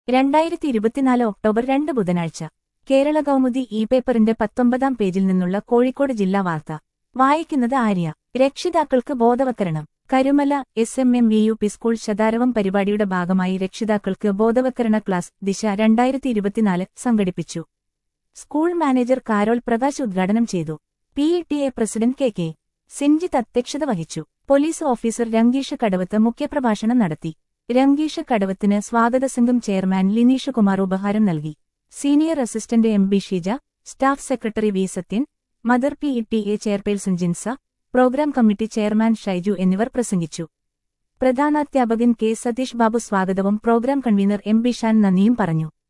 രണ്ടായിരത്തി ഇരുപത്തിനാല് ഒക്ടോബർ രണ്ട് ബുധനാഴ്ച കേരള കൗമുദി ഇ പേപ്പറിന്റെ പത്തൊമ്പതാം പേജിൽ നിന്നുള്ള കോഴിക്കോട് ജില്ലാ വാർത്ത വായിക്കുന്നത് ആര്യ രക്ഷിതാക്കൾക്ക് ബോധവൽക്കരണം Karumala S M M V U P school ശതാരവം പരിപാടിയുടെ ഭാഗമായി രക്ഷിതാക്കൾക്ക് ബോധവൽക്കരണ ക്ലാസ് ദിശ രണ്ടായിരത്തി ഇരുപത്തിനാല് സംഘടിപ്പിച്ചു സ്കൂൾ മാനേജർ കാരോൾ പ്രകാശ് ഉദ്ഘാടനം ചെയ്തു P E T A president K K Sinjith അധ്യക്ഷത വഹിച്ചു പോലീസ് ഓഫീസർ രംഗീഷ് കടവത്ത് മുഖ്യപ്രഭാഷണം നടത്തി രംഗീഷ് കടവത്തിന് സ്വാഗത സംഘം ചെയർമാൻ ലിനീഷ് കുമാർ ഉപഹാരം നൽകി senior assistant M B Sheeja staff secretary V Sathyan mother P E T A chairperson Jinsa programme committee chairman Shaiju എന്നിവർ പ്രസംഗിച്ചു പ്രധാനാധ്യാപകൻ കെ സതീഷ് ബാബു സ്വാഗതവും programme convener M B Shan നന്ദിയും പറഞ്ഞു